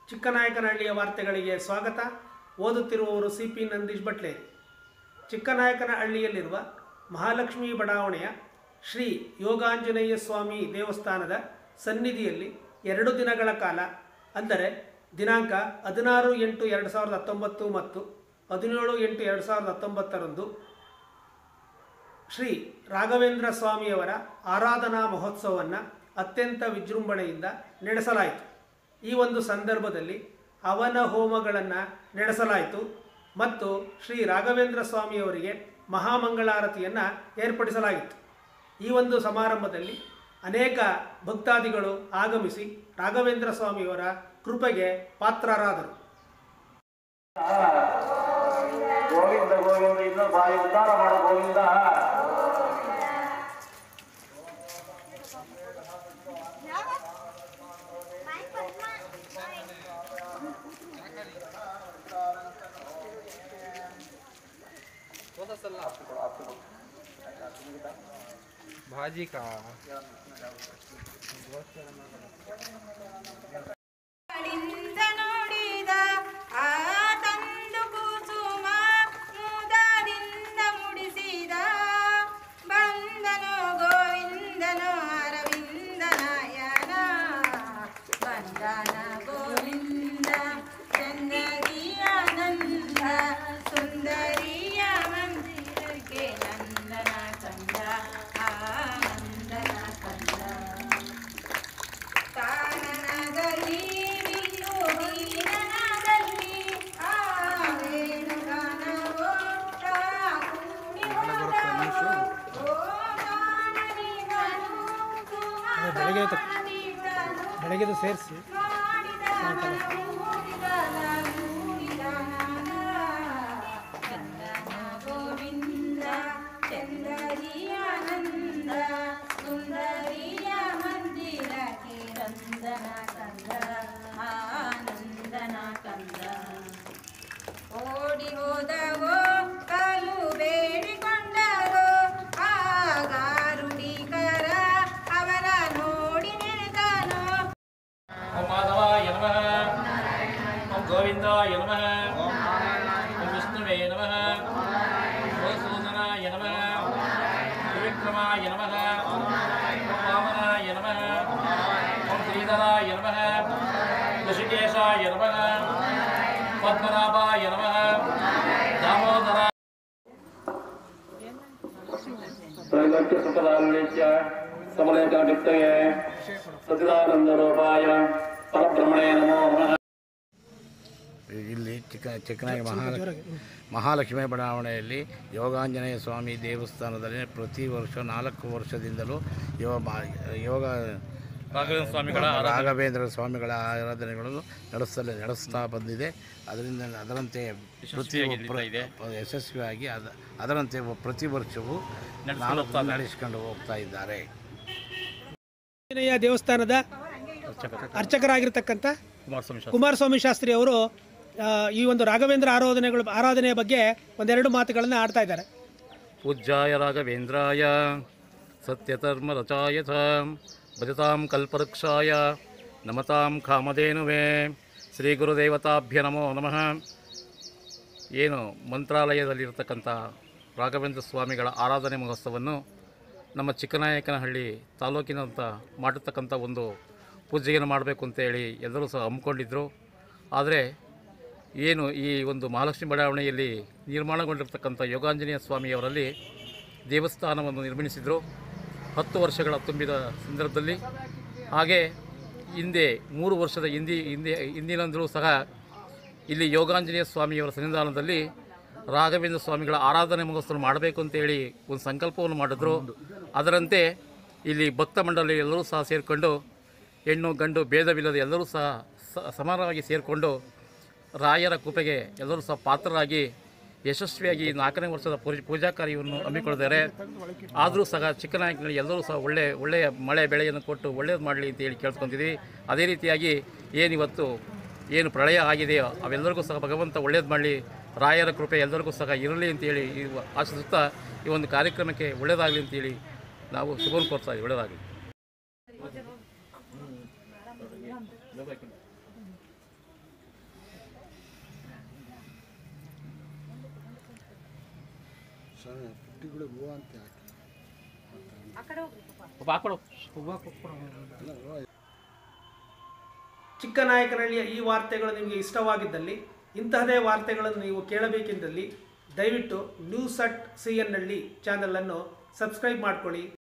ಚಿಕ್ಕನಾಯಕನಹಳ್ಳಿಯ ವಾರ್ತೆಗಳಿಗೆ ಸ್ವಾಗತ ಓದುತ್ತಿರುವವರು ಸಿ ಪಿ ನಂದೀಶ್ ಬಟ್ಲೇರಿ ಚಿಕ್ಕನಾಯಕನಹಳ್ಳಿಯಲ್ಲಿರುವ ಮಹಾಲಕ್ಷ್ಮಿ ಬಡಾವಣೆಯ ಶ್ರೀ ಯೋಗಾಂಜನೇಯ ಸ್ವಾಮಿ ದೇವಸ್ಥಾನದ ಸನ್ನಿಧಿಯಲ್ಲಿ ಎರಡು ದಿನಗಳ ಕಾಲ ಅಂದರೆ ದಿನಾಂಕ ಹದಿನಾರು ಎಂಟು ಎರಡು ಸಾವಿರದ ಹತ್ತೊಂಬತ್ತು ಮತ್ತು ಹದಿನೇಳು ಎಂಟು ಎರಡು ಸಾವಿರದ ಹತ್ತೊಂಬತ್ತರಂದು ಶ್ರೀ ರಾಘವೇಂದ್ರ ಸ್ವಾಮಿಯವರ ಆರಾಧನಾ ಮಹೋತ್ಸವವನ್ನು ಅತ್ಯಂತ ವಿಜೃಂಭಣೆಯಿಂದ ನಡೆಸಲಾಯಿತು ಈ ಒಂದು ಸಂದರ್ಭದಲ್ಲಿ ಹವನ ಹೋಮಗಳನ್ನು ನಡೆಸಲಾಯಿತು ಮತ್ತು ಶ್ರೀ ರಾಘವೇಂದ್ರ ಸ್ವಾಮಿಯವರಿಗೆ ಮಹಾಮಂಗಳಾರತಿಯನ್ನು ಏರ್ಪಡಿಸಲಾಗಿತ್ತು ಈ ಒಂದು ಸಮಾರಂಭದಲ್ಲಿ ಅನೇಕ ಭಕ್ತಾದಿಗಳು ಆಗಮಿಸಿ ರಾಘವೇಂದ್ರ ಸ್ವಾಮಿಯವರ ಕೃಪೆಗೆ ಪಾತ್ರರಾದರು ಗೋವಿಂದ ಗೋವಿಂದ ಇನ್ನು ಬಾಯಿ ಉದ್ಧಾರ ಮಾಡ ಗೋವಿಂದ भाजी का ಗಳಿಂದ ನೋಡಿದ ಆ ತಂದು ಕುಸುಮ ಮುದದಿಂದ ಮುಡಿಸಿದ ಬಂದನು ಗೋವಿಂದನು ಅರವಿಂದ ನಯನ ಬಂದನ ಗೋವಿಂದ ಚಂದರಿಯ ನಂದ ಸುಂದರಿಯ ಮಂದಿರಕ್ಕೆ ನಂದನ ಕಂದ ಆನಂದನ ಕಂದ ಕಾನನದಲ್ಲಿ ಬಿಂದು ನೀನನದಲ್ಲಿ ಆ ವೇಣುಗಾನವೋ ಕೂಡಿ ಹೋದವೋ. ಓ ಗಾನನಿವನು ಬೆಳಗ್ಗೆ ಆಯ್ತು. ಸುಮಗಾನನಿವನು ಬೆಳಗ್ಗೆದು ಸೇರಿಸಿ ಮಾಡಿದನ ಮೂಡಿದನ ಮೂಡಿದನ. ಚಂದನ ಗೋವಿಂದ ಚಂದರಿಯ ನಂದ ಸುಂದರಿಯ ಮಂದಿರಕ್ಕೆ ನಂದನ ಕಂದ ಆನಂದನ ಕಂದ ಓಡಿ ಹೋದವೋ ಕಾಲು ಬೇಡಿಕೊಂಡರೋ ಆಗಾರುಡಿಕರ ಅವರ ನೋಡಿ ನೆನೆದನೋ ಓಂ ಮಾಧವಾಯ ನಮಃ ಓಂ ಗೋವಿಂದಾಯ ನಮಃ ಓಂ ವಿಷ್ಣುವೇ ನಮಃ ಓಂ ಸೂದನಾಯ ನಮಃ ತ್ರಿವಿಕ್ರಮಾಯ ನಮಃ ಓಂ ವಾಮನಾಯ ನಮಃ ಓಂ ಶ್ರೀಧರಾಯ ನಮಃ ಋಷಿಕೇಶಾಯ ನಮಃ ಪದ್ಮನಾಭಾಯ ನಮಃ ದಾಮೋದರ ತ್ರೈಲೋಕ್ಯ ಸುಖದಾನ್ವೇತ್ಯ ಸಮಲೇಖಾದಿತ್ತಯೇ ಸಚಿದಾನಂದರೂಪಾಯ ಪರಬ್ರಹ್ಮಣೇ ನಮೋ ನಮಃ ಇಲ್ಲಿ ಚಿಕ್ಕ ಚಿಕ್ಕನಾಗಿ ಮಹಾಲಕ್ಷ್ಮಿ ಮಹಾಲಕ್ಷ್ಮಿ ಬಡಾವಣೆಯಲ್ಲಿ ಯೋಗಾಂಜನೇಯ ಸ್ವಾಮಿ ದೇವಸ್ಥಾನದಲ್ಲಿ ಪ್ರತಿ ವರ್ಷ ನಾಲ್ಕು ವರ್ಷದಿಂದಲೂ ಯೋಗ ಮಾ- ಯೋಗ ರಾಘವೇಂದ್ರ ಸ್ವಾಮಿಗಳ ರಾಘವೇಂದ್ರ ಸ್ವಾಮಿಗಳ ಆರಾಧನೆಗಳನ್ನು ನಡೆಸಲು ನಡೆಸ್ತಾ ಬಂದಿದೆ ಅದರಿಂದ ಅದರಂತೆ ಪ್ರತಿ ಪ್ರ- ಯಶಸ್ವಿಯಾಗಿ ಅದ ಅದರಂತೆ ಪ್ರತಿ ವರ್ಷವೂ ನಾನು ನಡೆಸಿಕೊಂಡು ಹೋಗ್ತಾ ಇದ್ದಾರೆ ಆಂಜನೇಯ ದೇವಸ್ಥಾನದ ಅರ್ಚಕರಾಗಿರ್ತಕ್ಕಂಥ ಕುಮಾರಸ್ವಾಮಿ ಕುಮಾರಸ್ವಾಮಿ ಶಾಸ್ತ್ರಿ ಅವರು ಆ, ಈ ಒಂದು ರಾಘವೇಂದ್ರ ಆರಾಧನೆಗಳು ಆರಾಧನೆಯ ಬಗ್ಗೆ ಒಂದೆರಡು ಮಾತುಗಳನ್ನು ಆಡ್ತಾ ಇದ್ದಾರೆ ಪೂಜ್ಯಾಯ ರಾಘವೇಂದ್ರಾಯ ಸತ್ಯಧರ್ಮರಚಾಯ ಚ ಭಜತಾಂ ಕಲ್ಪವೃಕ್ಷಾಯ ನಮತಾಂ ಕಾಮಧೇನುವೆ ಶ್ರೀ ಗುರುದೇವತಾಭ್ಯ ನಮೋ ನಮಃ ಏನು ಮಂತ್ರಾಲಯದಲ್ಲಿರ್ತಕ್ಕಂಥ ರಾಘವೇಂದ್ರ ಸ್ವಾಮಿಗಳ ಆರಾಧನೆ ಮಹೋತ್ಸವವನ್ನು ನಮ್ಮ ಚಿಕ್ಕನಾಯಕನಹಳ್ಳಿ ತಾಲೂಕಿನಂತ ಮಾಡಿರ್ತಕ್ಕಂಥ ಒಂದು ಪೂಜೆಯನ್ನು ಮಾಡಬೇಕು ಅಂತೇಳಿ ಎಲ್ಲರೂ ಸಹ ಹಮ್ಮಿಕೊಂಡಿದ್ದರು ಆದರೆ ಏನು ಈ ಒಂದು ಮಹಾಲಕ್ಷ್ಮಿ ಬಡಾವಣೆಯಲ್ಲಿ ನಿರ್ಮಾಣಗೊಂಡಿರ್ತಕ್ಕಂಥ ಯೋಗಾಂಜನೇಯ ಸ್ವಾಮಿಯವರಲ್ಲಿ ದೇವಸ್ಥಾನವನ್ನು ನಿರ್ಮಿಸಿದರು ಹತ್ತು ವರ್ಷಗಳ ತುಂಬಿದ ಸಂದರ್ಭದಲ್ಲಿ ಹಾಗೆ ಹಿಂದೆ ಮೂರು ವರ್ಷದ ಹಿಂದಿ ಹಿಂದೆ ಹಿಂದಿನಂದರೂ ಸಹ ಇಲ್ಲಿ ಯೋಗಾಂಜನೇಯ ಸ್ವಾಮಿಯವರ ಸನ್ನಿಧಾನದಲ್ಲಿ ರಾಘವೇಂದ್ರ ಸ್ವಾಮಿಗಳ ಆರಾಧನೆ ಮಹೋತ್ಸವ ಮಾಡಬೇಕು ಅಂತೇಳಿ ಒಂದು ಸಂಕಲ್ಪವನ್ನು ಮಾಡಿದ್ರು ಅದರಂತೆ ಇಲ್ಲಿ ಭಕ್ತ ಮಂಡಳಿ ಎಲ್ಲರೂ ಸಹ ಸೇರಿಕೊಂಡು ಹೆಣ್ಣು ಗಂಡು ಭೇದವಿಲ್ಲದೆ ಎಲ್ಲರೂ ಸಹ ಸ- ಸಮಾನವಾಗಿ ಸೇರಿಕೊಂಡು ರಾಯರ ಕೃಪೆಗೆ ಎಲ್ಲರೂ ಸಹ ಪಾತ್ರರಾಗಿ ಯಶಸ್ವಿಯಾಗಿ ಈ ನಾಲ್ಕನೇ ವರ್ಷದ ಪೂಜೆ ಪೂಜಾ ಕಾರ್ಯವನ್ನು ಹಮ್ಮಿಕೊಂಡಿದ್ದಾರೆ ಆದರೂ ಸಹ ಚಿಕ್ಕನಾಯಕನಲ್ಲಿ ಎಲ್ಲರೂ ಸಹ ಒಳ್ಳೆ ಒಳ್ಳೆಯ ಮಳೆ ಬೆಳೆಯನ್ನು ಕೊಟ್ಟು ಒಳ್ಳೆಯದು ಮಾಡಲಿ ಅಂತ ಹೇಳಿ ಕೇಳ್ಕೊತಿದ್ದೀವಿ ಅದೇ ರೀತಿಯಾಗಿ ಏನಿವತ್ತು ಏನು ಪ್ರಳಯ ಆಗಿದೆಯೋ ಅವೆಲ್ಲರಿಗೂ ಸಹ ಭಗವಂತ ಒಳ್ಳೇದು ಮಾಡಲಿ ರಾಯರ ಕೃಪೆ ಎಲ್ಲರಿಗೂ ಸಹ ಇರಲಿ ಅಂತೇಳಿ ಈ ಆಶಿಸುತ್ತಾ ಈ ಒಂದು ಕಾರ್ಯಕ್ರಮಕ್ಕೆ ಒಳ್ಳೆಯದಾಗಲಿ ಅಂತೇಳಿ ನಾವು ಶುಭವನ್ನು ಕೋರ್ತಾ ಇದ್ದೀವಿ ಒಳ್ಳೆಯದಾಗಲಿ ಹಾಕೊಡು ಚಿಕ್ಕನಾಯಕನಹಳ್ಳಿಯ ಈ ವಾರ್ತೆಗಳು ನಿಮಗೆ ಇಷ್ಟವಾಗಿದ್ದಲ್ಲಿ ಇಂತಹದೇ ವಾರ್ತೆಗಳನ್ನು ನೀವು ಕೇಳಬೇಕೆಂದಲ್ಲಿ ದಯವಿಟ್ಟು ನ್ಯೂಸ್ ಅಟ್ ಸಿ ಎನ್ ಹಳ್ಳಿ ಚಾನಲನ್ನು ಸಬ್ಸ್ಕ್ರೈಬ್ ಮಾಡ್ಕೊಳ್ಳಿ